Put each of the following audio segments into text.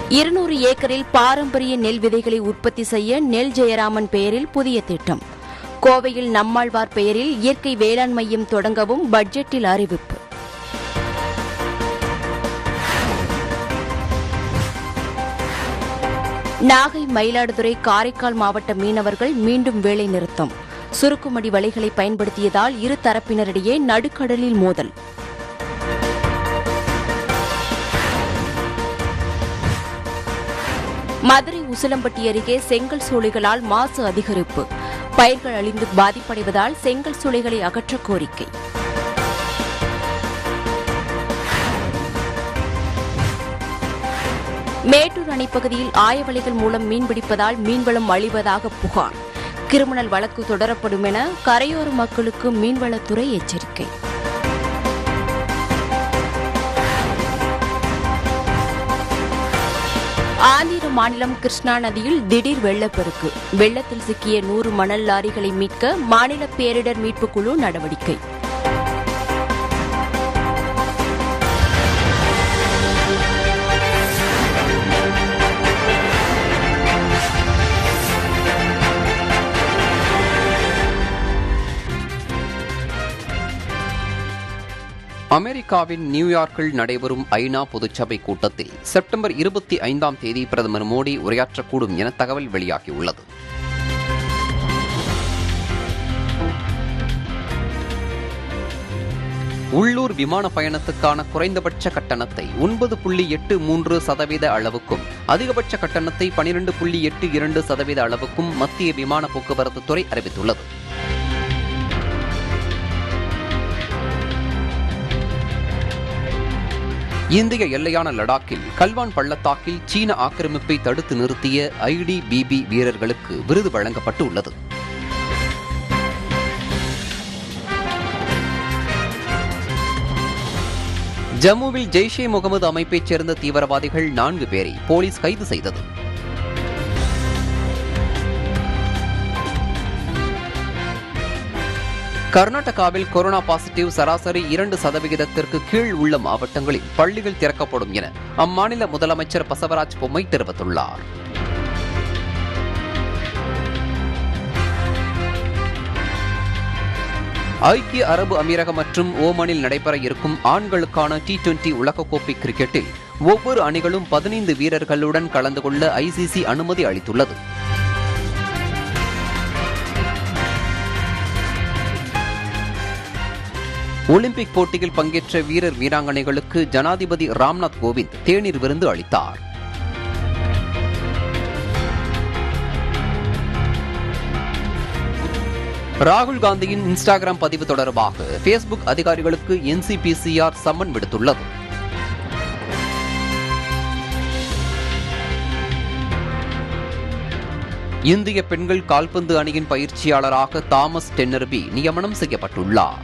இருநூறு ஏக்கரில் பாரம்பரிய நெல் விதைகளை உற்பத்தி செய்ய நெல் ஜெயராமன் பெயரில் புதிய திட்டம் கோவையில் நம்மாழ்வார் பெயரில் இயற்கை வேளாண் மையம் தொடங்கவும் பட்ஜெட்டில் அறிவிப்பு நாகை மயிலாடுதுறை காரைக்கால் மாவட்ட மீனவர்கள் மீண்டும் வேலை நிறுத்தம் சுருக்குமடி வலைகளை பயன்படுத்தியதால் இரு தரப்பினரிடையே நடுக்கடலில் மோதல் மதுரை உசிலம்பட்டி அருகே செங்கல் சூளைகளால் மாசு அதிகரிப்பு பயிர்கள் அழிந்து பாதிப்படைவதால் செங்கல் சூளைகளை அகற்ற கோரிக்கை மேட்டூர் அணைப்பகுதியில் ஆயவலைகள் மூலம் மீன்பிடிப்பதால் மீன்வளம் அழிவதாக புகார் கிரிமினல் வழக்கு தொடரப்படும் என கரையோர மக்களுக்கு மீன்வளத்துறை எச்சரிக்கை ஆந்திர மாநிலம் கிருஷ்ணா நதியில் திடீர் வெள்ளப்பெருக்கு வெள்ளத்தில் சிக்கிய நூறு மணல் லாரிகளை மீட்க மாநில பேரிடர் மீட்புக் குழு நடவடிக்கை அமெரிக்காவின் நியூயார்க்கில் நடைபெறும் ஐநா பொதுச்சபை கூட்டத்தில் செப்டம்பர் இருபத்தி ஐந்தாம் தேதி பிரதமர் மோடி உரையாற்றக்கூடும் என தகவல் வெளியாகியுள்ளது உள்ளூர் விமான பயணத்துக்கான குறைந்தபட்ச கட்டணத்தை ஒன்பது புள்ளி எட்டு மூன்று சதவீத அளவுக்கும் அதிகபட்ச கட்டணத்தை பனிரெண்டு புள்ளி எட்டு இரண்டு சதவீத அளவுக்கும் மத்திய விமான போக்குவரத்து துறை அறிவித்துள்ளது இந்திய எல்லையான லடாக்கில் கல்வான் பள்ளத்தாக்கில் சீன ஆக்கிரமிப்பை தடுத்து நிறுத்திய ஐடிபிபி வீரர்களுக்கு விருது வழங்கப்பட்டு உள்ளது ஜம்முவில் ஜெய்ஷே முகமது அமைப்பைச் சேர்ந்த தீவிரவாதிகள் நான்கு பேரை போலீஸ் கைது செய்தது கர்நாடகாவில் கொரோனா பாசிட்டிவ் சராசரி இரண்டு சதவிகிதத்திற்கு கீழ் உள்ள மாவட்டங்களில் பள்ளிகள் திறக்கப்படும் என அம்மாநில முதலமைச்சர் பசவராஜ் பொம்மை தெரிவித்துள்ளார் ஐக்கிய அரபு அமீரகம் மற்றும் ஓமனில் நடைபெற இருக்கும் ஆண்களுக்கான டி டுவெண்டி உலகக்கோப்பை கிரிக்கெட்டில் ஒவ்வொரு அணிகளும் பதினைந்து வீரர்களுடன் கலந்து கொள்ள ஐசிசி அனுமதி அளித்துள்ளது ஒலிம்பிக் போட்டியில் பங்கேற்ற வீரர் வீராங்கனைகளுக்கு ஜனாதிபதி ராம்நாத் கோவிந்த் தேநீர் விருந்து அளித்தார் ராகுல் காந்தியின் இன்ஸ்டாகிராம் பதிவு தொடர்பாக பேஸ்புக் அதிகாரிகளுக்கு என்சிபிசிஆர் சம்மன் விடுத்துள்ளது இந்திய பெண்கள் கால்பந்து அணியின் பயிற்சியாளராக தாமஸ் டென்னர்பி நியமனம் செய்யப்பட்டுள்ளார்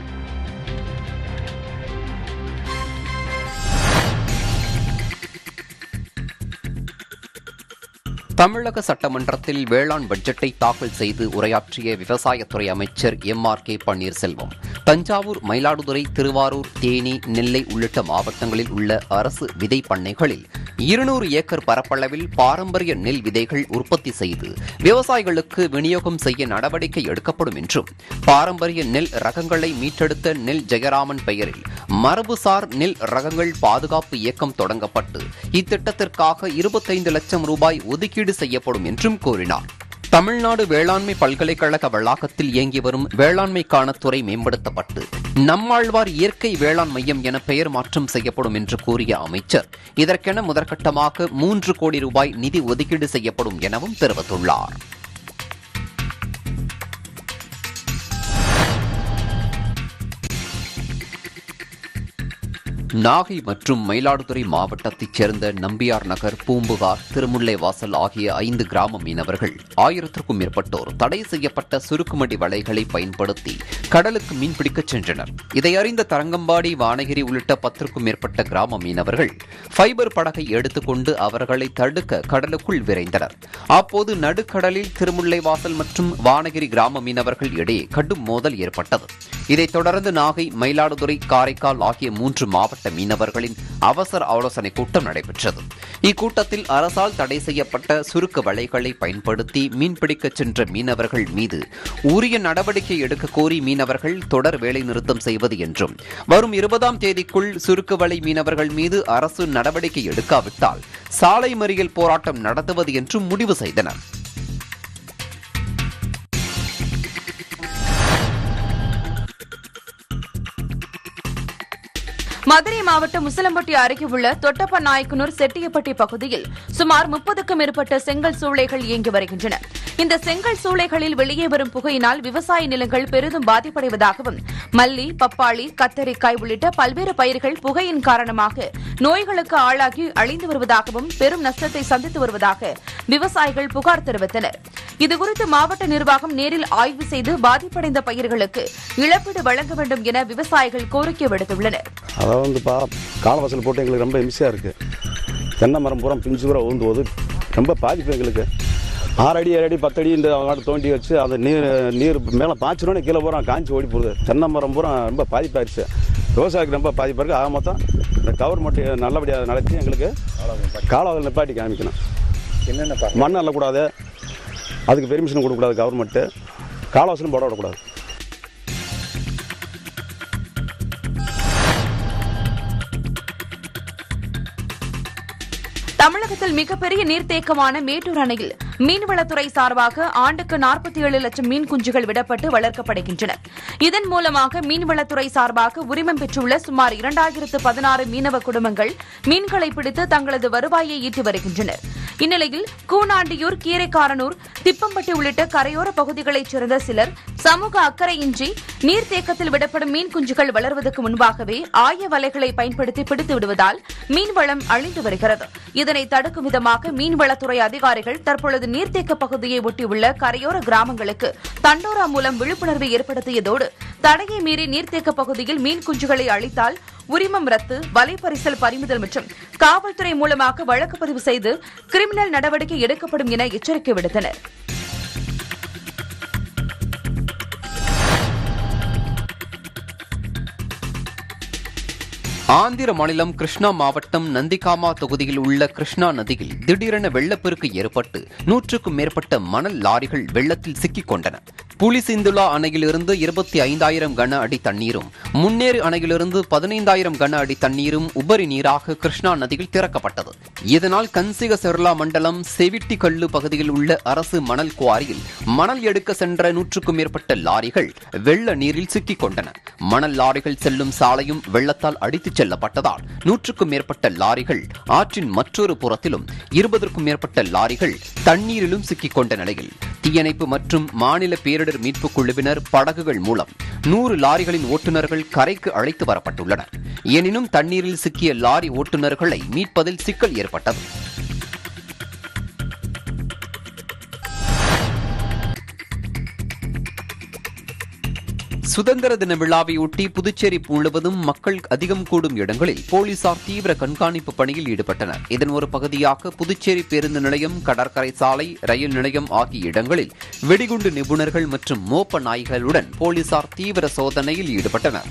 தமிழக சட்டமன்றத்தில் வேளாண் பட்ஜெட்டை தாக்கல் செய்து உரையாற்றிய விவசாயத்துறை அமைச்சர் M R K Panneerselvam Thanjavur Mayiladuthurai Thiruvarur Theni Nellai உள்ளிட்ட மாவட்டங்களில் உள்ள அரசு விதை பண்ணைகளில் இருநூறு ஏக்கர் பரப்பளவில் பாரம்பரிய நெல் விதைகள் உற்பத்தி செய்து விவசாயிகளுக்கு விநியோகம் செய்ய நடவடிக்கை எடுக்கப்படும் என்றும் பாரம்பரிய நெல் ரகங்களை மீட்டெடுத்த நெல் ஜெயராமன் பெயரில் மரபுசார் நெல் ரகங்கள் பாதுகாப்பு இயக்கம் தொடங்கப்பட்டு இத்திட்டத்திற்காக இருபத்தைந்து லட்சம் ரூபாய் ஒதுக்கீடு செய்யப்படும் என்றும் கூறினார் தமிழ்நாடு வேளாண்மை பல்கலைக்கழக வளாகத்தில் இயங்கி வரும் வேளாண்மைக்கான துறை மேம்படுத்தப்பட்டு நம்மாழ்வார் இயற்கை வேளாண் மையம் என பெயர் மாற்றம் செய்யப்படும் என்று கூறிய அமைச்சர் இதற்கென முதற்கட்டமாக மூன்று கோடி ரூபாய் நிதி ஒதுக்கீடு செய்யப்படும் எனவும் தெரிவித்துள்ளார் நாகை மற்றும் மயிலாடுதுறை மாவட்டத்தைச் சேர்ந்த நம்பியார் நகர் பூம்புகார் திருமுல்லைவாசல் ஆகிய ஐந்து கிராம மீனவர்கள் ஆயிரத்திற்கும் மேற்பட்டோர் தடை செய்யப்பட்ட சுருக்குமடி வலைகளை பயன்படுத்தி கடலுக்கு மீன்பிடிக்கச் சென்றனர் இதை அறிந்த தரங்கம்பாடி வானகிரி உள்ளிட்ட பத்திற்கும் மேற்பட்ட கிராம மீனவர்கள் ஃபைபர் படகை எடுத்துக்கொண்டு அவர்களை தடுக்க கடலுக்குள் விரைந்தனர் அப்போது நடுக்கடலில் திருமுல்லைவாசல் மற்றும் வானகிரி கிராம மீனவர்கள் இடையே கடும் மோதல் ஏற்பட்டது இதைத் தொடர்ந்து நாகை மயிலாடுதுறை காரைக்கால் ஆகிய மூன்று மாவட்ட மாவட்ட மீனவர்களின் அவசர ஆலோசனை கூட்டம் நடைபெற்றது இக்கூட்டத்தில் அரசால் தடை செய்யப்பட்ட சுருக்கு வலைகளை பயன்படுத்தி மீன்பிடிக்கச் சென்ற மீனவர்கள் மீது உரிய நடவடிக்கை எடுக்க கோரி மீனவர்கள் தொடர் வேலை நிறுத்தம் செய்வது என்றும் வரும் இருபதாம் தேதிக்குள் சுருக்கு வலை மீனவர்கள் மீது அரசு நடவடிக்கை எடுக்காவிட்டால் சாலை மறியல் போராட்டம் நடத்துவது என்றும் முடிவு செய்தனர் மதுரை மாவட்டம் முசலம்பட்டி அருகே உள்ள தொட்டப்ப நாயக்கனூர் செட்டியப்பட்டி பகுதியில் சுமார் முப்பதுக்கும் மேற்பட்ட செங்கல் சூளைகள் இயங்கி வருகின்றன இந்த செங்கல் சூளைகளில் வெளியே வரும் புகையினால் விவசாய நிலங்கள் பெரிதும் பாதிப்படைவதாகவும் மல்லி பப்பாளி கத்தரிக்காய் உள்ளிட்ட பல்வேறு பயிர்கள் புகையின் காரணமாக நோய்களுக்கு ஆளாகி அழிந்து வருவதாகவும் பெரும் நஷ்டத்தை சந்தித்து வருவதாக விவசாயிகள் புகார் தெரிவித்தனர் இதுகுறித்து மாவட்ட நிர்வாகம் நேரில் ஆய்வு செய்து பாதிப்படைந்த பயிர்களுக்கு இழப்பீடு வழங்க வேண்டும் என விவசாயிகள் கோரிக்கை விடுத்துள்ளனர் அதாவது வந்துப்பா காலவாசல் போட்டு எங்களுக்கு ரொம்ப இம்சையாக இருக்குது தென்னை மரம் பூரா பிஞ்சு பூரா ஊந்து போது ரொம்ப பாதிப்பு எங்களுக்கு ஆறு அடி ஏழு அடி பத்து அடி இந்த காடு தோண்டி வச்சு அந்த நீர் நீர் மேலே பாய்ச்சினோடனே கீழே பூரா காஞ்சி ஓடி போகுது தென்னை மரம் பூரா ரொம்ப பாதிப்பாயிருச்சு விவசாயிக்கு ரொம்ப பாதிப்பாக இருக்குது ஆக மொத்தம் இந்த கவர்மெண்ட் நல்லபடியாக நடத்தி எங்களுக்கு காலவாசல் நிப்பாட்டி காமிக்கணும் என்னென்ன மண் அள்ளக்கூடாது அதுக்கு பெர்மிஷன் கொடுக்கக்கூடாது கவர்மெண்ட்டு காலவாசலும் போட விடக்கூடாது தமிழகத்தில் மிகப்பெரிய நீர்த்தேக்கமான மேட்டூர் அணையில் மீன்வளத்துறை சார்பாக ஆண்டுக்கு நாற்பத்தி ஏழு லட்சம் மீன் குஞ்சுகள் விடப்பட்டு வளர்க்கப்படுகின்றன இதன் மூலமாக மீன்வளத்துறை சார்பாக உரிமம் பெற்றுள்ள சுமார் இரண்டாயிரத்து பதினாறு மீனவ குடும்பங்கள் மீன்களை பிடித்து தங்களது வருவாயை ஈட்டி வருகின்றனர் இந்நிலையில் கூனாண்டியூர் கீரைக்காரனூர் திப்பம்பட்டி உள்ளிட்ட கரையோர பகுதிகளைச் சேர்ந்த சிலர் சமூக அக்கறையின்றி நீர்த்தேக்கத்தில் விடப்படும் மீன் குஞ்சுகள் வளர்வதற்கு முன்பாகவே ஆய வலைகளை பயன்படுத்தி பிடித்து விடுவதால் மீன்வளம் அழிந்து வருகிறது இதனை தடுக்கும் விதமாக மீன்வளத்துறை அதிகாரிகள் தற்பொழுது நீர்த்தேக்க பகுதியை ஒட்டியுள்ள கரையோர கிராமங்களுக்கு தண்டோரா மூலம் விழிப்புணர்வை ஏற்படுத்தியதோடு தடையை மீறி நீர்த்தேக்க பகுதியில் மீன் குஞ்சுகளை அழித்தால் உரிமம் ரத்து வலைப்பறிசல் பறிமுதல் மற்றும் காவல்துறை மூலமாக வழக்கு பதிவு செய்து கிரிமினல் நடவடிக்கை எடுக்கப்படும் என எச்சரிக்கை விடுத்தனர் ஆந்திர மாநிலம் கிருஷ்ணா மாவட்டம் நந்திகாமா தொகுதியில் உள்ள கிருஷ்ணா நதியில் திடீரென வெள்ளப்பெருக்கு ஏற்பட்டு நூற்றுக்கும் மேற்பட்ட மணல் லாரிகள் வெள்ளத்தில் சிக்கிக் கொண்டன புலிசிந்துலா அணையிலிருந்து இருபத்தி ஐந்தாயிரம் கன அடி தண்ணீரும் முன்னேறு அணையிலிருந்து பதினைந்தாயிரம் கன அடி தண்ணீரும் உபரி நீராக கிருஷ்ணா நதியில் திறக்கப்பட்டது இதனால் கன்சிக செர்லா மண்டலம் செவிட்டி கல்லு பகுதியில் உள்ள அரசு மணல் குவாரியில் மணல் எடுக்க சென்ற நூற்றுக்கும் மேற்பட்ட லாரிகள் வெள்ள நீரில் சிக்கிக் கொண்டன மணல் லாரிகள் செல்லும் சாலையும் வெள்ளத்தால் அடித்துச் செல்லப்பட்டதால் நூற்றுக்கும் மேற்பட்ட லாரிகள் ஆற்றின் மற்றொரு புறத்திலும் இருபதற்கும் மேற்பட்ட லாரிகள் தண்ணீரிலும் சிக்கிக் கொண்ட நிலையில் தீயணைப்பு மற்றும் மாநில பேரிடர் மீட்புக் குழுவினர் படகுகள் மூலம் நூறு லாரிகளின் ஓட்டுநர்கள் கரைக்கு அழைத்து வரப்பட்டுள்ளனர் எனினும் தண்ணீரில் சிக்கிய லாரி ஓட்டுநர்களை மீட்பதில் சிக்கல் ஏற்பட்டது சுதந்திர தின விழாவையொட்டி புதுச்சேரி முழுவதும் மக்கள் அதிகம் கூடும் இடங்களில் போலீசார் தீவிர கண்காணிப்பு பணியில் ஈடுபட்டனர் இதன் ஒரு பகுதியாக புதுச்சேரி பேருந்து நிலையம் கடற்கரை சாலை ரயில் நிலையம் ஆகிய இடங்களில் வெடிகுண்டு நிபுணர்கள் மற்றும் மோப்ப நாய்களுடன் போலீசார் தீவிர சோதனையில் ஈடுபட்டனர்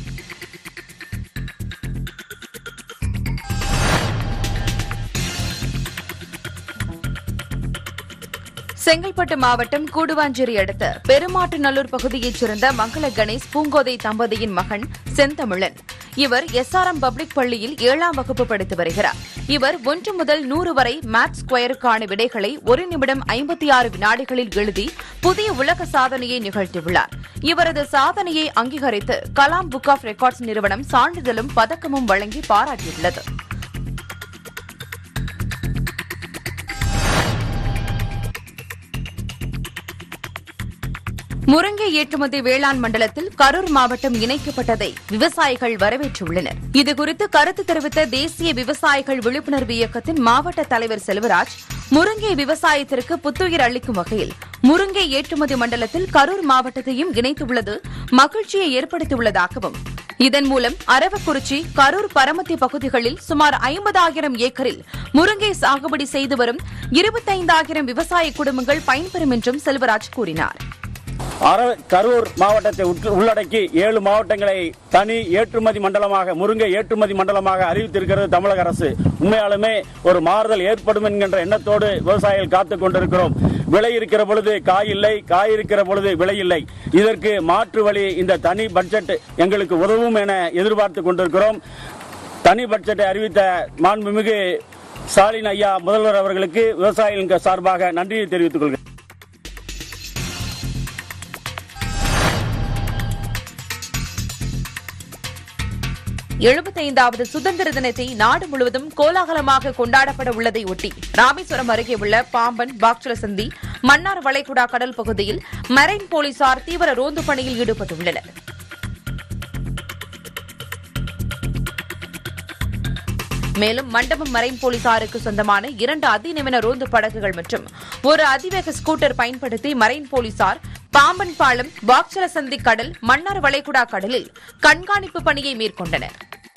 செங்கல்பட்டு மாவட்டம் கூடுவாஞ்சேரி அடுத்த பெருமாட்டுநல்லூர் பகுதியைச் சேர்ந்த மங்கள கணேஷ் பூங்கோதை தம்பதியின் மகன் செந்தமிழன் இவர் எஸ்ஆர்எம் பப்ளிக் பள்ளியில் ஏழாம் வகுப்பு படித்து வருகிறார் இவர் ஒன்று முதல் நூறு வரை மேத்ஸ் ஸ்கொயருக்கான விடைகளை ஒரு நிமிடம் ஐம்பத்தி ஆறு வினாடிகளில் எழுதி புதிய உலக சாதனையை நிகழ்த்தியுள்ளார் இவரது சாதனையை அங்கீகரித்து கலாம் புக் ஆஃப் ரெக்கார்ட்ஸ் நிறுவனம் சான்றிதழும் பதக்கமும் வழங்கி பாராட்டியுள்ளது முருங்கை ஏற்றுமதி வேளாண் மண்டலத்தில் கரூர் மாவட்டம் இணைக்கப்பட்டதை விவசாயிகள் வரவேற்றுள்ளனர் இதுகுறித்து கருத்து தெரிவித்த தேசிய விவசாயிகள் விழிப்புணர்வு இயக்கத்தின் மாவட்ட தலைவர் செல்வராஜ் முருங்கை விவசாயத்திற்கு புத்துயிர் அளிக்கும் வகையில் முருங்கை ஏற்றுமதி மண்டலத்தில் கரூர் மாவட்டத்தையும் இணைத்துள்ளது மகிழ்ச்சியை ஏற்படுத்தியுள்ளதாகவும் இதன் மூலம் அரவக்குறிச்சி கரூர் பரமத்தி பகுதிகளில் சுமார் ஐம்பதாயிரம் ஏக்கரில் முருங்கை சாகுபடி செய்து வரும் இருபத்தைந்தாயிரம் விவசாய குடும்பங்கள் பயன்பெறும் என்றும் செல்வராஜ் கூறினார் அர- கரூர் மாவட்டத்தை உட்- உள்ளடக்கி ஏழு மாவட்டங்களை தனி ஏற்றுமதி மண்டலமாக முருங்கை ஏற்றுமதி மண்டலமாக அறிவித்திருக்கிறது தமிழக அரசு உண்மையாலுமே ஒரு மாறுதல் ஏற்படும் என்கின்ற எண்ணத்தோடு விவசாயிகள் காத்துக் கொண்டிருக்கிறோம் விலை இருக்கிற பொழுது காய் இல்லை காய் இருக்கிற பொழுது விலை இல்லை இதற்கு மாற்று வழி இந்த தனி பட்ஜெட் எங்களுக்கு உதவும் என எதிர்பார்த்து கொண்டிருக்கிறோம் தனி பட்ஜெட்டை அறிவித்த மாண்புமிகு ஸ்டாலின் ஐயா முதல்வர் அவர்களுக்கு விவசாயிகள் சார்பாக நன்றியை தெரிவித்துக் கொள்கிறேன் எழுபத்தைந்தாவது சுதந்திர தினத்தை நாடு முழுவதும் கோலாகலமாக கொண்டாடப்பட உள்ளதை ஒட்டி ராமேஸ்வரம் அருகே உள்ள பாம்பன் பாக்சலசந்தி மன்னார் வளைகுடா கடல் பகுதியில் மரைன் போலீசார் தீவிர ரோந்து பணியில் ஈடுபட்டுள்ளனர் மேலும் மண்டபம் மரைன் போலீசாருக்கு சொந்தமான இரண்டு அதிநவீன ரோந்து படகுகள் மற்றும் ஒரு அதிவேக ஸ்கூட்டர் பயன்படுத்தி மரைன் போலீசார் பாம்பன் பாலம் பாக்சலசந்தி கடல் மன்னார் வளைகுடா கடலில் கண்காணிப்பு பணியை மேற்கொண்டனர்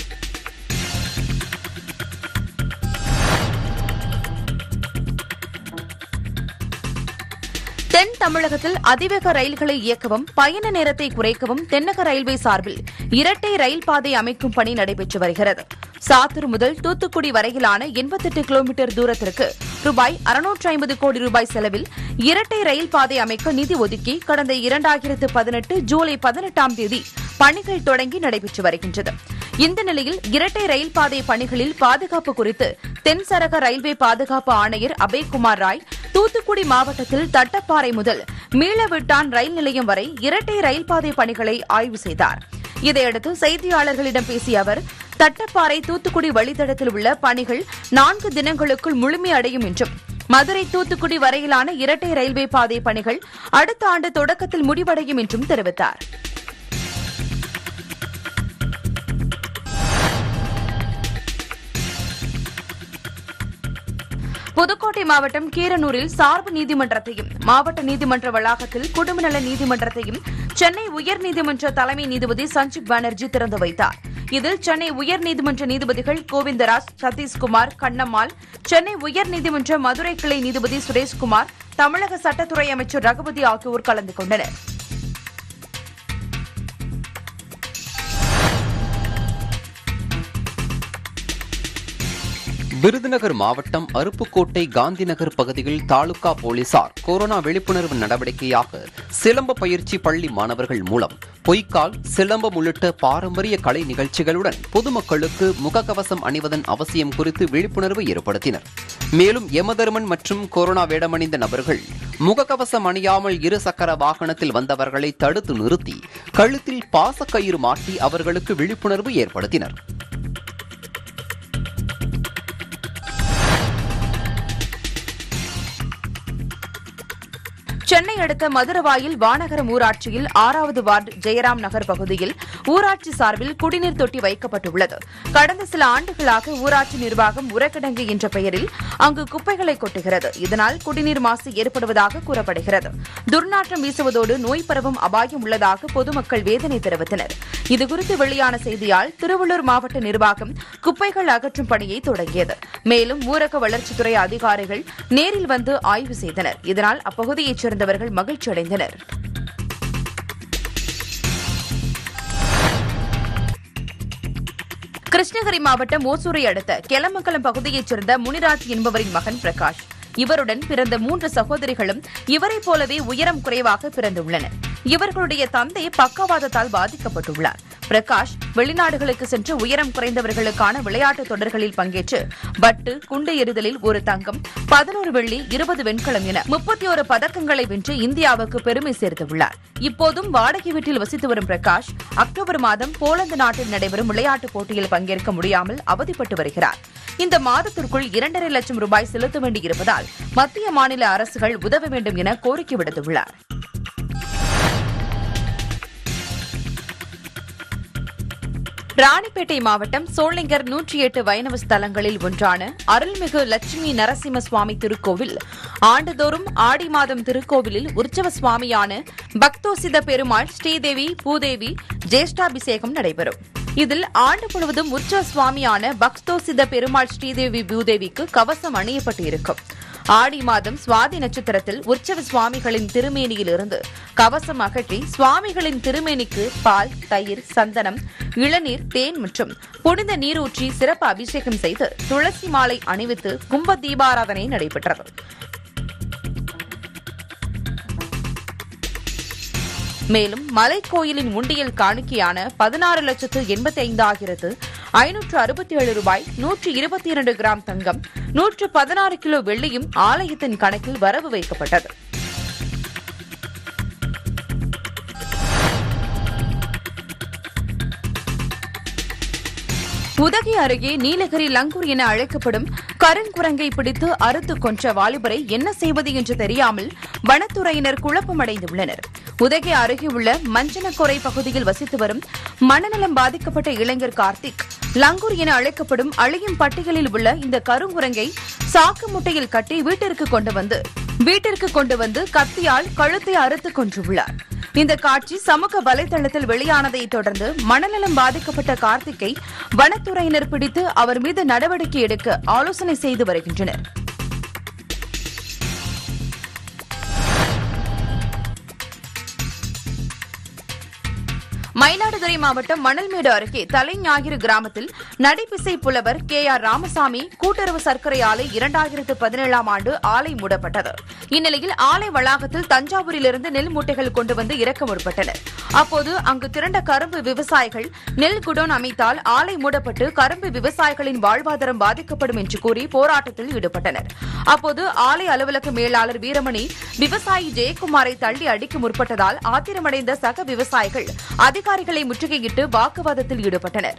தென் தமிழகத்தில் அதிவேக ரயில்களை இயக்கவும் பயண நேரத்தை குறைக்கவும் தென்னக ரயில்வே சார்பில் இரட்டை ரயில் பாதை அமைக்கும் பணி நடைபெற்று வருகிறது சாத்தூர் முதல் தூத்துக்குடி வரையிலான 88 கிலோமீட்டர் தூரத்திற்கு ரூபாய் 650 ஐம்பது கோடி ரூபாய் செலவில் இரட்டை ரயில் பாதை அமைக்க நிதி ஒதுக்கி கடந்த இரண்டாயிரத்து பதினெட்டு ஜூலை பதினெட்டாம் தேதி பணிகள் தொடங்கி நடைபெற்று வருகின்றது இந்த நிலையில் இரட்டை ரயில் பாதை பணிகளில் பாதுகாப்பு குறித்து தென் சரக ரயில்வே பாதுகாப்பு ஆணையர் அபய்குமார் ராய் தூத்துக்குடி மாவட்டத்தில் தட்டப்பாறை முதல் மீளவிட்டான் ரயில் நிலையம் வரை இரட்டை ரயில் பாதை பணிகளை ஆய்வு செய்தார் இதையடுத்து செய்தியாளர்களிடம் பேசிய அவர் தட்டப்பாறை தூத்துக்குடி வழித்தடத்தில் உள்ள பணிகள் நான்கு தினங்களுக்குள் முழுமையடையும் என்றும் மதுரை தூத்துக்குடி வரையிலான இரட்டை ரயில்வே பாதை பணிகள் அடுத்த ஆண்டு தொடக்கத்தில் முடிவடையும் என்றும் தெரிவித்தார் புதுக்கோட்டை மாவட்டம் கீரனூரில் சார்பு நீதிமன்றத்தையும் மாவட்ட நீதிமன்ற வளாகத்தில் குடும்பநல நீதிமன்றத்தையும் சென்னை உயர்நீதிமன்ற தலைமை நீதிபதி சஞ்சீப் பானர்ஜி திறந்து வைத்தார் இதில் சென்னை உயர்நீதிமன்ற நீதிபதிகள் கோவிந்தராஜ் சதீஷ்குமார் கண்ணம்மாள் சென்னை உயர்நீதிமன்ற மதுரை கிளை நீதிபதி சுரேஷ்குமார் தமிழக சட்டத்துறை அமைச்சர் ரகுபதி ஆகியோர் கலந்து கொண்டனர் விருதுநகர் மாவட்டம் அருப்புக்கோட்டை காந்திநகர் பகுதியில் தாலுகா போலீசார் கொரோனா விழிப்புணர்வு நடவடிக்கையாக சிலம்ப பயிற்சி பள்ளி மாணவர்கள் மூலம் பொய்க்கால் சிலம்பம் உள்ளிட்ட பாரம்பரிய கலை நிகழ்ச்சிகளுடன் பொதுமக்களுக்கு முகக்கவசம் அணிவதன் அவசியம் குறித்து விழிப்புணர்வு ஏற்படுத்தினர் மேலும் யமதர்மன் மற்றும் கொரோனா வேடமணிந்த நபர்கள் முகக்கவசம் அணியாமல் இரு சக்கர வாகனத்தில் வந்தவர்களை தடுத்து நிறுத்தி கழுத்தில் பாசக்கயிறு மாட்டி அவர்களுக்கு விழிப்புணர்வு ஏற்படுத்தினர் சென்னை அடுத்த மதுரவாயில் வானகரம் ஊராட்சியில் ஆறாவது வார்டு ஜெயராம் நகர் பகுதியில் ஊராட்சி சார்பில் குடிநீர் தொட்டி வைக்கப்பட்டுள்ளது கடந்த சில ஆண்டுகளாக ஊராட்சி நிர்வாகம் உரக்கிடங்கு என்ற பெயரில் அங்கு குப்பைகளை கொட்டுகிறது இதனால் குடிநீர் மாசு ஏற்படுவதாக கூறப்படுகிறது துர்நாற்றம் வீசுவதோடு நோய் பரவும் அபாயம் உள்ளதாக பொதுமக்கள் வேதனை தெரிவித்தனர் இதுகுறித்து வெளியான செய்தியால் திருவள்ளூர் மாவட்ட நிர்வாகம் குப்பைகள் அகற்றும் பணியை தொடங்கியது மேலும் ஊரக வளர்ச்சித்துறை அதிகாரிகள் நேரில் வந்து ஆய்வு செய்தனர் இதனால் அப்பகுதியைச் சேர்ந்தவர்கள் மகிழ்ச்சி அடைந்தனர் கிருஷ்ணகிரி மாவட்டம் ஓசூரை அடுத்த கெலமங்கலம் பகுதியைச் சேர்ந்த முனிராஜ் என்பவரின் மகன் பிரகாஷ் இவருடன் பிறந்த மூன்று சகோதரிகளும் இவரைப் போலவே உயரம் குறைவாக பிறந்துள்ளனர் இவர்களுடைய தந்தை பக்கவாதத்தால் பாதிக்கப்பட்டுள்ளார் பிரகாஷ் வெளிநாடுகளுக்கு சென்று உயரம் குறைந்தவர்களுக்கான விளையாட்டுத் தொடர்களில் பங்கேற்று பட்டு குண்டு எறிதலில் ஒரு தங்கம் பதினோரு வெள்ளி இருபது வெண்கலம் என முப்பத்தி ஒரு பதக்கங்களை வென்று இந்தியாவுக்கு பெருமை சேர்த்துள்ளார் இப்போதும் வாடகை வீட்டில் வசித்து வரும் பிரகாஷ் அக்டோபர் மாதம் போலந்து நாட்டில் நடைபெறும் விளையாட்டுப் போட்டியில் பங்கேற்க முடியாமல் அவதிப்பட்டு வருகிறார் இந்த மாதத்திற்குள் இரண்டரை லட்சம் ரூபாய் செலுத்த வேண்டியிருப்பதால் மத்திய மாநில அரசுகள் உதவ வேண்டும் என கோரிக்கை விடுத்துள்ளார் ராணிப்பேட்டை மாவட்டம் சோளிங்கர் நூற்றி எட்டு வைணவ ஸ்தலங்களில் ஒன்றான அருள்மிகு லட்சுமி நரசிம்ம சுவாமி திருக்கோவில் ஆண்டுதோறும் ஆடி மாதம் திருக்கோவிலில் உற்சவ சுவாமியான பக்தோசித பெருமாள் ஸ்ரீதேவி பூதேவி ஜேஷ்டாபிஷேகம் நடைபெறும் இதில் ஆண்டு முழுவதும் உற்சவ சுவாமியான பக்தோசித பெருமாள் ஸ்ரீதேவி பூதேவிக்கு கவசம் அணியப்பட்டு இருக்கும் ஆடி மாதம் சுவாதி நட்சத்திரத்தில் உற்சவ சுவாமிகளின் திருமேனியிலிருந்து கவசம் அகற்றி சுவாமிகளின் திருமேனிக்கு பால் தயிர் சந்தனம் இளநீர் தேன் மற்றும் புனித நீரூற்றி சிறப்பு அபிஷேகம் செய்து துளசி மாலை அணிவித்து கும்ப தீபாராதனை நடைபெற்றது மேலும் மலைக்கோயிலின் உண்டியல் காணிக்கையான பதினாறு லட்சத்து எண்பத்தி ஐந்தாயிரத்து ஐநூற்று அறுபத்தி ஏழு ரூபாய் நூற்று இருபத்தி இரண்டு கிராம் தங்கம் நூற்று பதினாறு கிலோ வெள்ளியும் ஆலயத்தின் கணக்கில் வரவு வைக்கப்பட்டது உதகை அருகே நீலகிரி லங்கூர் என அழைக்கப்படும் கருங்குரங்கை பிடித்து அறுத்து கொன்ற வாலிபரை என்ன செய்வது என்று தெரியாமல் வனத்துறையினர் குழப்பமடைந்துள்ளனர் உதகை அருகே உள்ள மஞ்சனக்கொரை பகுதியில் வசித்து வரும் மனநலம் பாதிக்கப்பட்ட இளைஞர் கார்த்திக் லங்கூர் என அழைக்கப்படும் அழியும் பட்டியலில் உள்ள இந்த கருங்குரங்கை சாக்கு முட்டையில் கட்டி வீட்டிற்கு கொண்டு வந்து வீட்டிற்கு கொண்டு வந்து கத்தியால் கழுத்தை அறுத்து கொன்றுள்ளார் இந்த காட்சி சமூக வலைதளத்தில் வெளியானதை தொடர்ந்து மனநலம் பாதிக்கப்பட்ட கார்த்திக்கை வனத்துறையினர் பிடித்து அவர் மீது நடவடிக்கை எடுக்க ஆலோசனை செய்து வருகின்றனர் மயிலாடுதுறை மாவட்டம் மணல்மேடு அருகே தலைஞாயிறு கிராமத்தில் நடிப்பிசை புலவர் கே ஆர் ராமசாமி கூட்டுறவு சர்க்கரை ஆலை இரண்டாயிரத்து பதினேழாம் ஆண்டு ஆலை மூடப்பட்டது இந்நிலையில் ஆலை வளாகத்தில் தஞ்சாவூரிலிருந்து நெல் மூட்டைகள் கொண்டு வந்து இறக்க முற்பட்டனர் அப்போது அங்கு திரண்ட கரும்பு விவசாயிகள் நெல் குடோன் அமைத்தால் ஆலை மூடப்பட்டு கரும்பு விவசாயிகளின் வாழ்வாதாரம் பாதிக்கப்படும் என்று கூறி போராட்டத்தில் ஈடுபட்டனர் அப்போது ஆலை அலுவலக மேலாளர் வீரமணி விவசாயி ஜெயக்குமாரை தள்ளி அடிக்க முற்பட்டதால் ஆத்திரமடைந்த சக விவசாயிகள் அதிகாரிகளை முற்றுகையிட்டு வாக்குவாதத்தில் ஈடுபட்டனர்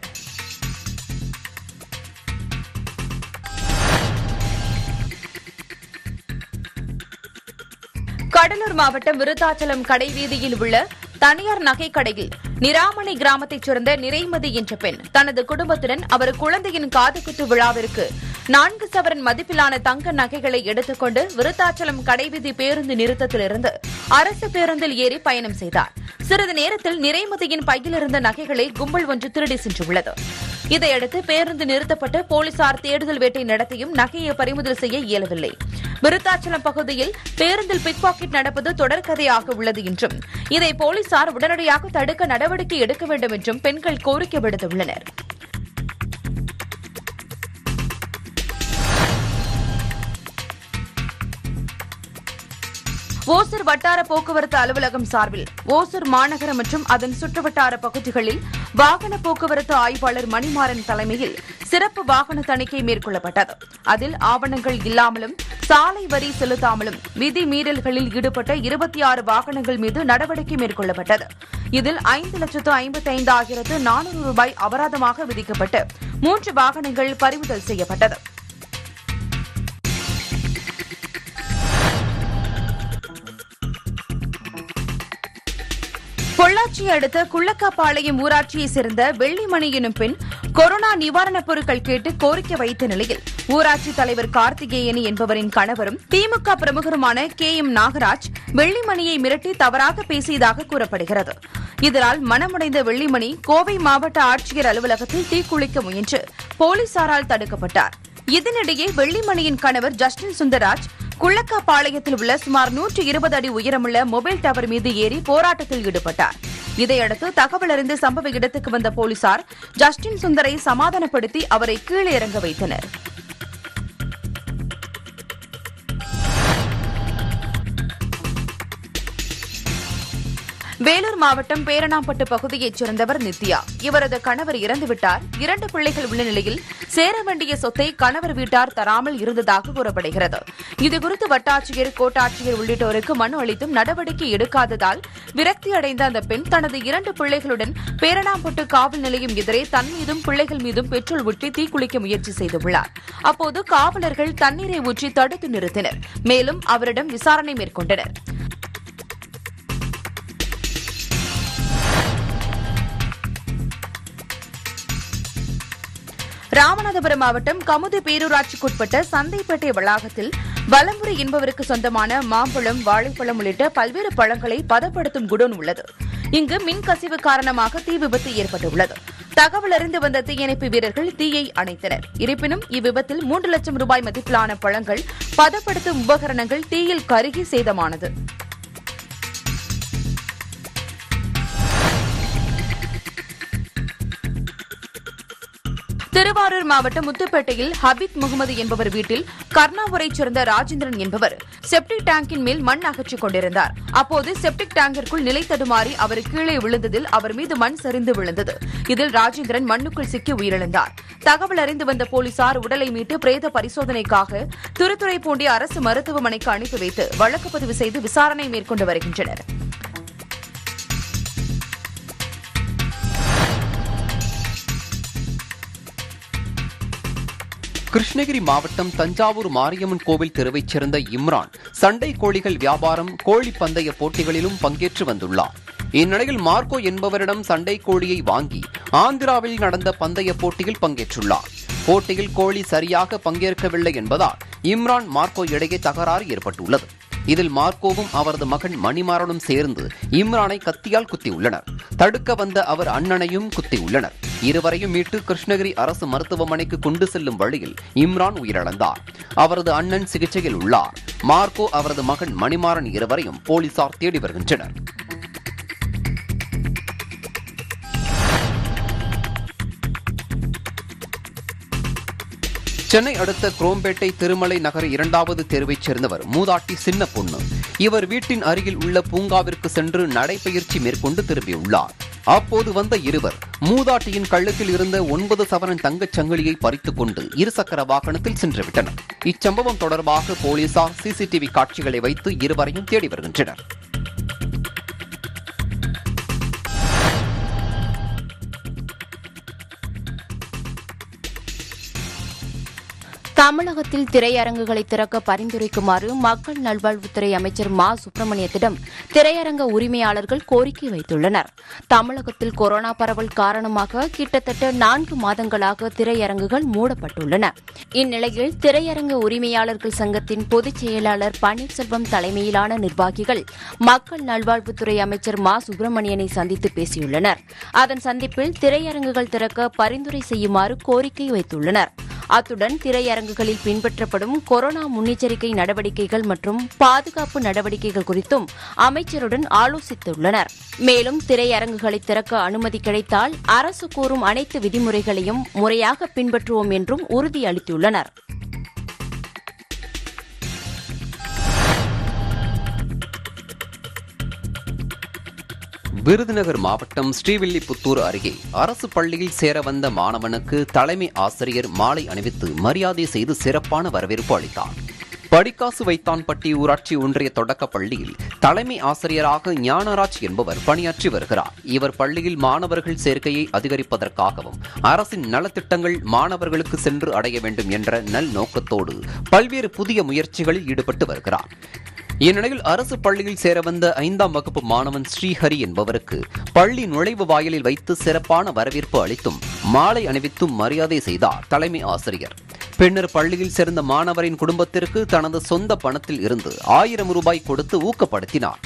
கடலூர் மாவட்டம் விருத்தாச்சலம் கடைவீதியில் உள்ள தனியார் நகை கடையில் நிராமணி கிராமத்தைச் சேர்ந்த நிறைமதி என்ற பெண் தனது குடும்பத்துடன் அவர் குழந்தையின் காதுகுத்து விழாவிற்கு நான்கு சவரன் மதிப்பிலான தங்க நகைகளை எடுத்துக்கொண்டு விருத்தாச்சலம் கடைவீதி பேருந்து நிறுத்தத்திலிருந்து அரசு பேருந்தில் ஏறி பயணம் செய்தார் சிறிது நேரத்தில் நிறைமதியின் பையில் இருந்த நகைகளை கும்பல் ஒன்று திருடி சென்றுள்ளது இதையடுத்து பேருந்து நிறுத்தப்பட்டு போலீசார் தேடுதல் வேட்டை நடத்தியும் நகையை பறிமுதல் செய்ய இயலவில்லை விருத்தாச்சலம் பகுதியில் பேருந்தில் பிக் பாக்கெட் நடப்பது தொடர்கதையாக உள்ளது என்றும் இதை போலீசார் உடனடியாக தடுக்க நடவடிக்கை எடுக்க வேண்டும் என்றும் பெண்கள் கோரிக்கை விடுத்துள்ளனர் ஓசூர் வட்டார போக்குவரத்து அலுவலகம் சார்பில் ஓசூர் மாநகர மற்றும் அதன் சுற்றுவட்டார பகுதிகளில் வாகன போக்குவரத்து ஆய்வாளர் மணிமாறன் தலைமையில் சிறப்பு வாகன தணிக்கை மேற்கொள்ளப்பட்டது அதில் ஆவணங்கள் இல்லாமலும் சாலை வரி செலுத்தாமலும் விதி மீறல்களில் ஈடுபட்ட இருபத்தி ஆறு வாகனங்கள் மீது நடவடிக்கை மேற்கொள்ளப்பட்டது இதில் ஐந்து லட்சத்து ஐம்பத்தி ஐந்தாயிரத்து நானூறு ரூபாய் அபராதமாக விதிக்கப்பட்டு மூன்று வாகனங்கள் பறிமுதல் செய்யப்பட்டது பொள்ளாச்சியை அடுத்த குள்ளக்காப்பாளையம் ஊராட்சியைச் சேர்ந்த வெள்ளிமணி எனும் பெண் கொரோனா நிவாரணப் பொருட்கள் கேட்டு கோரிக்கை வைத்த நிலையில் ஊராட்சி தலைவர் கார்த்திகேயனி என்பவரின் கணவரும் திமுக பிரமுகருமான கே எம் நாகராஜ் வெள்ளிமணியை மிரட்டி தவறாக பேசியதாக கூறப்படுகிறது இதனால் மனமுடைந்த வெள்ளிமணி கோவை மாவட்ட ஆட்சியர் அலுவலகத்தில் தீக்குளிக்க முயன்று போலீசாரால் தடுக்கப்பட்டார் இதனிடையே வெள்ளிமணியின் கணவர் ஜஸ்டின் சுந்தராஜ் குள்ளக்காப்பாளையத்தில் உள்ள சுமார் நூற்று இருபது அடி உயரமுள்ள மொபைல் டவர் மீது ஏறி போராட்டத்தில் ஈடுபட்டார் இதையடுத்து தகவல் அறிந்து சம்பவ இடத்துக்கு வந்த போலீசார் ஜஸ்டின் சுந்தரை சமாதானப்படுத்தி அவரை கீழே இறங்க வைத்தனர் வேலூர் மாவட்டம் பேரணாம்பட்டு பகுதியைச் சேர்ந்தவர் நித்யா இவரது கணவர் இறந்துவிட்டார் இரண்டு பிள்ளைகள் உள்ள நிலையில் சேர வேண்டிய சொத்தை கணவர் வீட்டார் தராமல் இருந்ததாக கூறப்படுகிறது இதுகுறித்து வட்டாட்சியர் கோட்டாட்சியர் உள்ளிட்டோருக்கு மனு அளித்தும் நடவடிக்கை எடுக்காததால் விரக்தி அடைந்த அந்த பெண் தனது இரண்டு பிள்ளைகளுடன் பேரணாம்பட்டு காவல் நிலையம் எதிரே தன் மீதும் பிள்ளைகள் மீதும் பெட்ரோல் ஊற்றி தீக்குளிக்க முயற்சி செய்துள்ளார் அப்போது காவலர்கள் தண்ணீரை ஊற்றி தடுத்து நிறுத்தினர் மேலும் அவரிடம் விசாரணை மேற்கொண்டனர் ராமநாதபுரம் மாவட்டம் கமுதி பேரூராட்சிக்குட்பட்ட சந்தைப்பேட்டை வளாகத்தில் வலம்புரி என்பவருக்கு சொந்தமான மாம்பழம் வாழைப்பழம் உள்ளிட்ட பல்வேறு பழங்களை பதப்படுத்தும் குடோன் உள்ளது இங்கு மின் கசிவு காரணமாக தீ விபத்து ஏற்பட்டுள்ளது தகவல் அறிந்து வந்த தீயணைப்பு வீரர்கள் தீயை அணைத்தனர் இருப்பினும் இவ்விபத்தில் மூன்று லட்சம் ரூபாய் மதிப்பிலான பழங்கள் பதப்படுத்தும் உபகரணங்கள் தீயில் கருகி சேதமானது திருவாரூர் மாவட்டம் முத்துப்பேட்டையில் ஹபீத் முகமது என்பவர் வீட்டில் கர்ணாவூரைச் சேர்ந்த ராஜேந்திரன் என்பவர் செப்டிக் டேங்கின் மேல் மண் அகற்றிக் கொண்டிருந்தார் அப்போது செப்டிக் டேங்கிற்குள் நிலை தடுமாறி அவர் கீழே விழுந்ததில் அவர் மீது மண் சரிந்து விழுந்தது இதில் ராஜேந்திரன் மண்ணுக்குள் சிக்கி உயிரிழந்தார் தகவல் அறிந்து வந்த போலீசார் உடலை மீட்டு பிரேத பரிசோதனைக்காக திருத்துறைப்பூண்டி அரசு மருத்துவமனைக்கு அனுப்பி வைத்து வழக்கு பதிவு செய்து விசாரணை மேற்கொண்டு வருகின்றனர் கிருஷ்ணகிரி மாவட்டம் தஞ்சாவூர் மாரியம்மன் கோவில் தெருவைச் சேர்ந்த இம்ரான் சண்டை கோழிகள் வியாபாரம் கோழி பந்தய போட்டிகளிலும் பங்கேற்று வந்துள்ளார் இந்நிலையில் மார்க்கோ என்பவரிடம் சண்டை கோழியை வாங்கி ஆந்திராவில் நடந்த பந்தய போட்டியில் பங்கேற்றுள்ளார் போட்டியில் கோழி சரியாக பங்கேற்கவில்லை என்பதால் இம்ரான் மார்க்கோ இடையே தகராறு ஏற்பட்டுள்ளது இதில் மார்க்கோவும் அவரது மகன் மணிமாறனும் சேர்ந்து இம்ரானை கத்தியால் குத்தியுள்ளனர் தடுக்க வந்த அவர் அண்ணனையும் குத்தியுள்ளனர் இருவரையும் மீட்டு கிருஷ்ணகிரி அரசு மருத்துவமனைக்கு கொண்டு செல்லும் வழியில் இம்ரான் உயிரிழந்தார் அவரது அண்ணன் சிகிச்சையில் உள்ளார் மார்க்கோ அவரது மகன் மணிமாறன் இருவரையும் போலீசார் தேடி வருகின்றனர் சென்னை அடுத்த குரோம்பேட்டை திருமலை நகர் இரண்டாவது தெருவைச் சேர்ந்தவர் மூதாட்டி சின்ன பொண்ணு இவர் வீட்டின் அருகில் உள்ள பூங்காவிற்கு சென்று நடைபயிற்சி மேற்கொண்டு திரும்பியுள்ளார் அப்போது வந்த இருவர் மூதாட்டியின் கழுத்தில் இருந்த ஒன்பது சவரன் தங்கச் சங்கிலியை பறித்துக் கொண்டு இருசக்கர வாகனத்தில் சென்றுவிட்டனர் இச்சம்பவம் தொடர்பாக போலீசார் சிசிடிவி காட்சிகளை வைத்து இருவரையும் தேடி வருகின்றனர் தமிழகத்தில் திரையரங்குகளை திறக்க பரிந்துரைக்குமாறு மக்கள் நல்வாழ்வுத்துறை அமைச்சர் மா சுப்பிரமணியத்திடம் திரையரங்க உரிமையாளர்கள் கோரிக்கை வைத்துள்ளனர் தமிழகத்தில் கொரோனா பரவல் காரணமாக கிட்டத்தட்ட நான்கு மாதங்களாக திரையரங்குகள் மூடப்பட்டுள்ளன இந்நிலையில் திரையரங்க உரிமையாளர்கள் சங்கத்தின் பொதுச் செயலாளர் பன்னீர்செல்வம் தலைமையிலான நிர்வாகிகள் மக்கள் நல்வாழ்வுத்துறை அமைச்சர் மா சுப்பிரமணியனை சந்தித்து பேசியுள்ளனர் அதன் சந்திப்பில் திரையரங்குகள் திறக்க பரிந்துரை செய்யுமாறு கோரிக்கை வைத்துள்ளனர் அத்துடன் திரையரங்குகளில் பின்பற்றப்படும் கொரோனா முன்னெச்சரிக்கை நடவடிக்கைகள் மற்றும் பாதுகாப்பு நடவடிக்கைகள் குறித்தும் அமைச்சருடன் ஆலோசித்துள்ளனர் மேலும் திரையரங்குகளை திறக்க அனுமதி கிடைத்தால் அரசு கூறும் அனைத்து விதிமுறைகளையும் முறையாக பின்பற்றுவோம் என்றும் உறுதியளித்துள்ளனர் விருதுநகர் மாவட்டம் ஸ்ரீவில்லிபுத்தூர் அருகே அரசு பள்ளியில் சேர வந்த மாணவனுக்கு தலைமை ஆசிரியர் மாலை அணிவித்து மரியாதை செய்து சிறப்பான வரவேற்பு அளித்தார் படிக்காசு வைத்தான்பட்டி ஊராட்சி ஒன்றிய தொடக்கப் பள்ளியில் தலைமை ஆசிரியராக ஞானராஜ் என்பவர் பணியாற்றி வருகிறார் இவர் பள்ளியில் மாணவர்கள் சேர்க்கையை அதிகரிப்பதற்காகவும் அரசின் நலத்திட்டங்கள் மாணவர்களுக்கு சென்று அடைய வேண்டும் என்ற நல் நோக்கத்தோடு பல்வேறு புதிய முயற்சிகளில் ஈடுபட்டு வருகிறார் இந்நிலையில் அரசு பள்ளியில் சேர வந்த ஐந்தாம் வகுப்பு மாணவன் ஸ்ரீஹரி என்பவருக்கு பள்ளி நுழைவு வாயிலில் வைத்து சிறப்பான வரவேற்பு அளித்தும் மாலை அணிவித்தும் மரியாதை செய்தார் தலைமை ஆசிரியர் பின்னர் பள்ளியில் சேர்ந்த மாணவரின் குடும்பத்திற்கு தனது சொந்த பணத்தில் இருந்து ஆயிரம் ரூபாய் கொடுத்து ஊக்கப்படுத்தினார்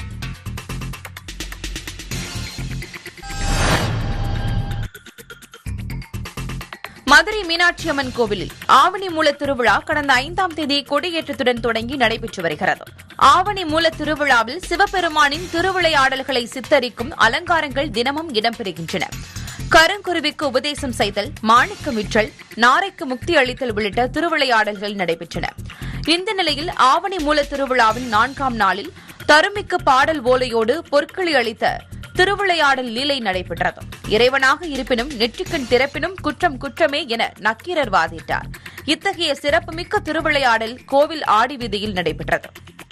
மதுரை மீனாட்சி அம்மன் கோவிலில் ஆவணி மூல திருவிழா கடந்த ஐந்தாம் தேதி கொடியேற்றத்துடன் தொடங்கி நடைபெற்று வருகிறது ஆவணி மூல திருவிழாவில் சிவபெருமானின் திருவிளையாடல்களை சித்தரிக்கும் அலங்காரங்கள் தினமும் இடம்பெறுகின்றன கருங்குருவிக்கு உபதேசம் செய்தல் மாணிக்கம் விற்றல் நாரைக்கு முக்தி அளித்தல் உள்ளிட்ட திருவிளையாடல்கள் நடைபெற்றன இந்த நிலையில் ஆவணி மூல திருவிழாவின் நான்காம் நாளில் தருமிக்கு பாடல் ஓலையோடு பொற்களி அளித்த திருவிளையாடல் லீலை நடைபெற்றது இறைவனாக இருப்பினும் நெற்றிக்கண் திறப்பினும் குற்றம் குற்றமே என நக்கீரர் வாதிட்டார் இத்தகைய சிறப்புமிக்க திருவிளையாடல் கோவில் ஆடி வீதியில் நடைபெற்றது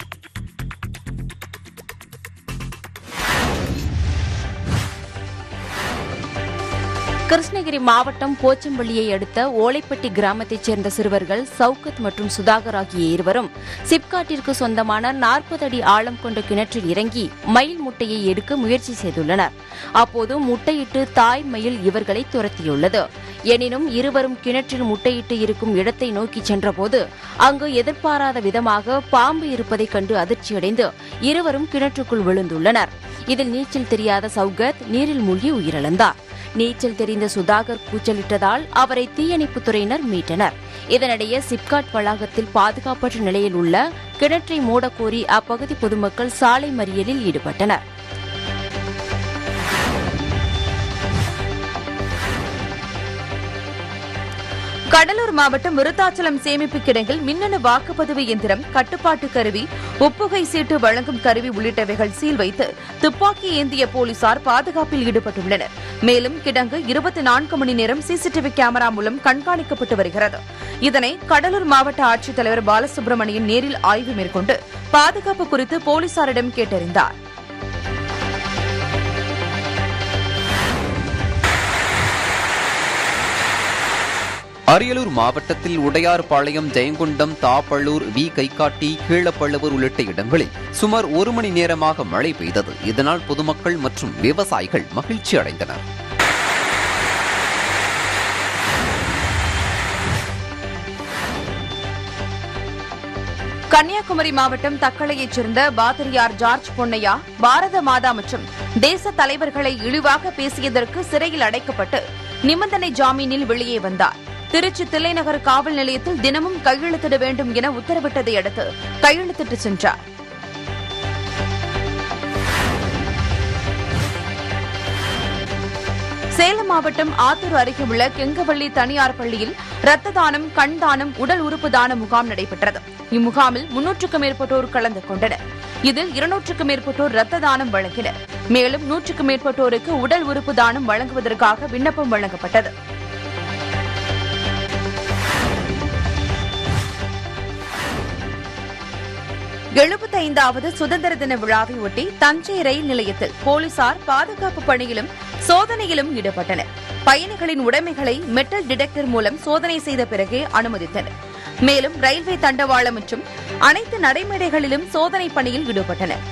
கிருஷ்ணகிரி மாவட்டம் போச்சம்பள்ளியை அடுத்த ஓலைப்பட்டி கிராமத்தைச் சேர்ந்த சிறுவர்கள் சவுகத் மற்றும் சுதாகர் ஆகிய இருவரும் சிப்காட்டிற்கு சொந்தமான நாற்பது அடி ஆழம் கொண்ட கிணற்றில் இறங்கி மயில் முட்டையை எடுக்க முயற்சி செய்துள்ளனர் அப்போது முட்டையிட்டு தாய் மயில் இவர்களை துரத்தியுள்ளது எனினும் இருவரும் கிணற்றில் முட்டையிட்டு இருக்கும் இடத்தை நோக்கி சென்றபோது அங்கு எதிர்பாராத விதமாக பாம்பு இருப்பதைக் கண்டு அதிர்ச்சியடைந்து இருவரும் கிணற்றுக்குள் விழுந்துள்ளனர் இதில் நீச்சல் தெரியாத சௌகத் நீரில் மூழ்கி உயிரிழந்தார் நீச்சல் தெரிந்த சுதாகர் கூச்சலிட்டதால் அவரை தீயணைப்புத் துறையினர் மீட்டனர் இதனிடையே சிப்காட் வளாகத்தில் பாதுகாப்பற்ற நிலையில் உள்ள கிணற்றை மூடக்கோரி அப்பகுதி பொதுமக்கள் சாலை மறியலில் ஈடுபட்டனர் கடலூர் மாவட்டம் விருத்தாச்சலம் சேமிப்பு கிடங்கில் மின்னணு வாக்குப்பதிவு எந்திரம் கட்டுப்பாட்டு கருவி ஒப்புகை சீட்டு வழங்கும் கருவி உள்ளிட்டவைகள் சீல் வைத்து துப்பாக்கி ஏந்திய போலீசார் பாதுகாப்பில் ஈடுபட்டுள்ளனர் மேலும் கிடங்கு இருபத்தி நான்கு மணி நேரம் சிசிடிவி கேமரா மூலம் கண்காணிக்கப்பட்டு வருகிறது இதனை கடலூர் மாவட்ட ஆட்சித்தலைவர் பாலசுப்ரமணியன் நேரில் ஆய்வு மேற்கொண்டு பாதுகாப்பு குறித்து போலீசாரிடம் கேட்டறிந்தார் அரியலூர் மாவட்டத்தில் உடையார்பாளையம் ஜெயங்கொண்டம் தாப்பள்ளூர் வி கைகாட்டி கீழப்பள்ளவர் உள்ளிட்ட இடங்களில் சுமார் ஒரு மணி நேரமாக மழை பெய்தது இதனால் பொதுமக்கள் மற்றும் விவசாயிகள் மகிழ்ச்சி அடைந்தனர் கன்னியாகுமரி மாவட்டம் தக்கலையைச் சேர்ந்த பாதிரியார் ஜார்ஜ் பொன்னையா பாரத மாதா மற்றும் தேச தலைவர்களை இழிவாக பேசியதற்கு சிறையில் அடைக்கப்பட்டு நிபந்தனை ஜாமீனில் வெளியே வந்தார் திருச்சி தில்லைநகர் காவல் நிலையத்தில் தினமும் கையெழுத்திட வேண்டும் என உத்தரவிட்டதை அடுத்து கையெழுத்திட்டு சென்றார் சேலம் மாவட்டம் ஆத்தூர் அருகே உள்ள கெங்கவள்ளி தனியார் பள்ளியில் ரத்த தானம் கண் தானம் உடல் உறுப்பு தான முகாம் நடைபெற்றது இம்முகாமில் முன்னூற்றுக்கும் மேற்பட்டோர் கலந்து கொண்டனர் இதில் இருநூற்றுக்கும் மேற்பட்டோர் ரத்த தானம் வழங்கினர் மேலும் நூற்றுக்கும் மேற்பட்டோருக்கு உடல் உறுப்பு தானம் வழங்குவதற்காக விண்ணப்பம் வழங்கப்பட்டது எழுபத்தைந்தாவது சுதந்திர தின விழாவை ஒட்டி தஞ்சை ரயில் நிலையத்தில் போலீசார் பாதுகாப்பு பணியிலும் சோதனையிலும் ஈடுபட்டனர் பயணிகளின் உடைமைகளை மெட்டல் டிடெக்டர் மூலம் சோதனை செய்த பிறகே அனுமதித்தனர் மேலும் ரயில்வே தண்டவாளம் மற்றும் அனைத்து நடைமேடைகளிலும் சோதனை பணியில் ஈடுபட்டனர்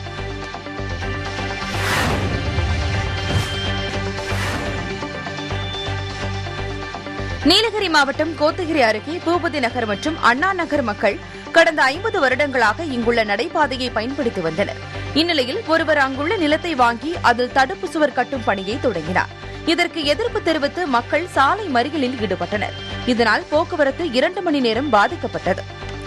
நீலகிரி மாவட்டம் கோத்தகிரி அருகே பூபதி நகர் மற்றும் அண்ணா நகர் மக்கள் கடந்த ஐம்பது வருடங்களாக இங்குள்ள நடைபாதையை பயன்படுத்தி வந்தனர் இந்நிலையில் ஒருவர் அங்குள்ள நிலத்தை வாங்கி அதில் தடுப்பு சுவர் கட்டும் பணியை தொடங்கினார் இதற்கு எதிர்ப்பு தெரிவித்து மக்கள் சாலை மறியலில் ஈடுபட்டனர் இதனால் போக்குவரத்து இரண்டு மணி நேரம் பாதிக்கப்பட்டது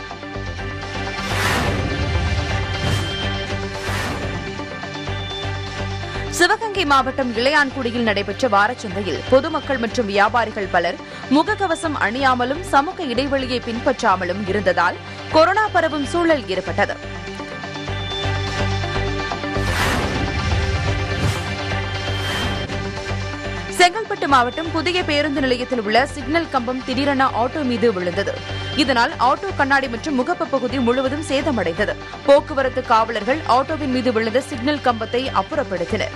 சிவகங்கை மாவட்டம் இளையான்குடியில் நடைபெற்ற வாரச்சந்தையில் பொதுமக்கள் மற்றும் வியாபாரிகள் பலர் முகக்கவசம் அணியாமலும் சமூக இடைவெளியை பின்பற்றாமலும் இருந்ததால் கொரோனா பரவும் சூழல் ஏற்பட்டது செங்கல்பட்டு மாவட்டம் புதிய பேருந்து நிலையத்தில் உள்ள சிக்னல் கம்பம் திடீரென ஆட்டோ மீது விழுந்தது இதனால் ஆட்டோ கண்ணாடி மற்றும் முகப்பு பகுதி முழுவதும் சேதமடைந்தது போக்குவரத்து காவலர்கள் ஆட்டோவின் மீது விழுந்த சிக்னல் கம்பத்தை அப்புறப்படுத்தினர்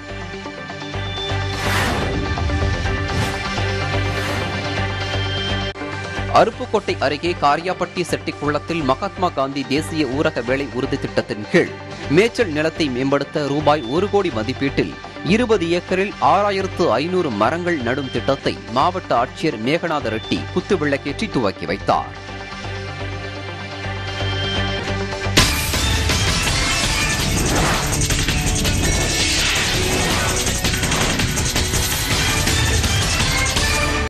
அருப்புக்கோட்டை அருகே காரியாப்பட்டி செட்டிக்குளத்தில் மகாத்மா காந்தி தேசிய ஊரக வேலை உறுதி திட்டத்தின் கீழ் மேய்ச்சல் நிலத்தை மேம்படுத்த ரூபாய் ஒரு கோடி மதிப்பீட்டில் இருபது ஏக்கரில் ஆறாயிரத்து ஐநூறு மரங்கள் நடும் திட்டத்தை மாவட்ட ஆட்சியர் மேகநாத ரெட்டி குத்துவிளக்கேற்றி துவக்கி வைத்தார்